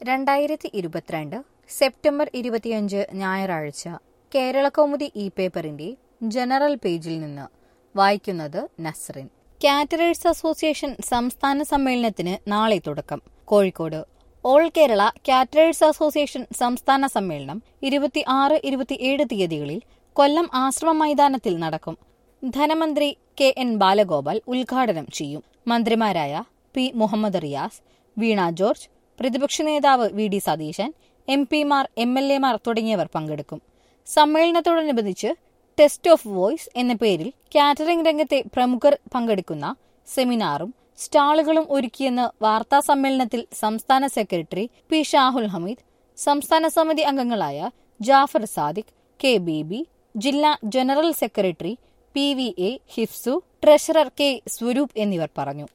രണ്ടായിരത്തി ഇരുപത്തിരണ്ട് സെപ്റ്റംബർ ഇരുപത്തിയഞ്ച് ഞായറാഴ്ച കേരളകൗമുദി ഇ പേപ്പറിന്റെ ജനറൽ പേജിൽ നിന്ന് വായിക്കുന്നത് നസ്റിൻ കാറ്ററേഴ്സ് അസോസിയേഷൻ സംസ്ഥാന സമ്മേളനത്തിന് നാളെ തുടക്കം Kozhikode all Kerala caterers association സംസ്ഥാന സമ്മേളനം ഇരുപത്തി ആറ് ഇരുപത്തിയേഴ് തീയതികളിൽ കൊല്ലം ആശ്രമ മൈതാനത്തിൽ നടക്കും ധനമന്ത്രി കെ എൻ ബാലഗോപാൽ ഉദ്ഘാടനം ചെയ്യും മന്ത്രിമാരായ പി മുഹമ്മദ് റിയാസ് വീണ ജോർജ് പ്രതിപക്ഷ നേതാവ് വി ഡി സതീശൻ എം പിമാർ എം എൽ എമാർ തുടങ്ങിയവർ പങ്കെടുക്കും സമ്മേളനത്തോടനുബന്ധിച്ച് ടെസ്റ്റ് ഓഫ് വോയിസ് എന്ന പേരിൽ കാറ്ററിംഗ് രംഗത്തെ പ്രമുഖർ പങ്കെടുക്കുന്ന സെമിനാറും സ്റ്റാളുകളും ഒരുക്കിയെന്ന് വാർത്താ സമ്മേളനത്തിൽ സംസ്ഥാന സെക്രട്ടറി പി ഷാഹുൽ ഹമീദ് സംസ്ഥാന സമിതി അംഗങ്ങളായ ജാഫർ സാദിഖ് കെ ബേബി ജില്ലാ general secretary P V A Hifsu treasurer K Swaroop എന്നിവർ പറഞ്ഞു